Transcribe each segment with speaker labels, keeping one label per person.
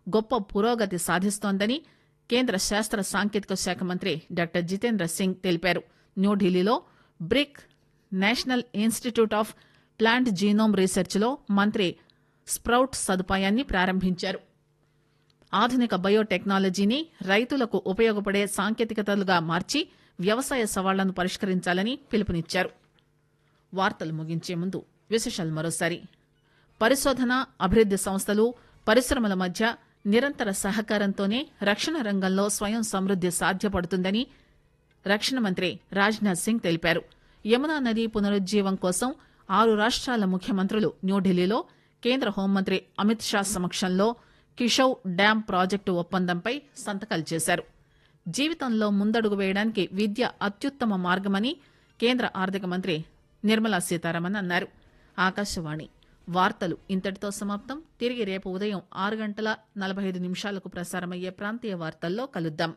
Speaker 1: గొప్ప పురోగతి సాధిస్తోందని కేంద్ర శాస్త్ర సాంకేతిక శాఖ మంత్రి డాక్టర్ జితేంద్ర సింగ్ తెలిపారు న్యూఢిల్లీలో BRIC national institute of plant genome research లో మంత్రి స్ప్రౌట్ సదుపాయాన్ని ప్రారంభించారు ఆధునిక బయోటెక్నాలజీని రైతులకు ఉపయోగపడే సాంకేతికతలుగా మార్చి వ్యవసాయ సవాళ్లను పరిష్కరించాలని పిలుపునిచ్చారు వార్తలు ముగించే ముందు విశేషాలు మరోసారి పరిశోధన అభివృద్ది సంస్థలు పరిశ్రమల మధ్య నిరంతర సహకారంతోనే రక్షణ రంగంలో స్వయం సమృద్ది సాధ్యపడుతుందని రక్షణ మంత్రి రాజ్నాథ్ సింగ్ తెలిపారు యమునా నది పునరుజ్జీవం కోసం ఆరు రాష్ట్రాల ముఖ్యమంత్రులు న్యూఢిల్లీలో కేంద్ర హోంమంత్రి అమిత్ షా సమక్షంలో కిషౌ డ్యాం ప్రాజెక్టు ఒప్పందంపై సంతకాలు చేశారు జీవితంలో ముందడుగు వేయడానికి విద్య అత్యుత్తమ మార్గమని కేంద్ర ఆర్థిక మంత్రి నిర్మలా సీతారామన్ అన్నారు ఆకాశవాణి వార్తలు ఇంతటితో సమాప్తం తిరిగి రేపు ఉదయం ఆరు గంటల నలభై ఐదు నిమిషాలకు ప్రసారమయ్యే ప్రాంతీయ వార్తల్లో కలుద్దాం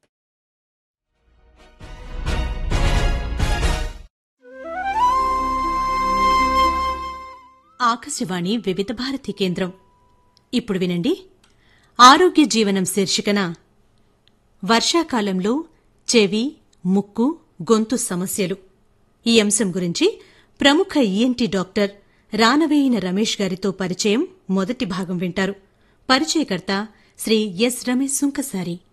Speaker 2: ఆకాశవాణి వివిధ భారతి కేంద్రం ఇప్పుడు వినండి ఆరోగ్య జీవనం శీర్షికన వర్షాకాలంలో చెవి ముక్కు గొంతు సమస్యలు ఈ అంశం గురించి ప్రముఖ ఈఎన్టీ డాక్టర్ రానవేయిన రమేష్ గారితో పరిచయం మొదటి భాగం వింటారు పరిచయకర్త శ్రీ ఎస్ రమేష్ సుంకసారి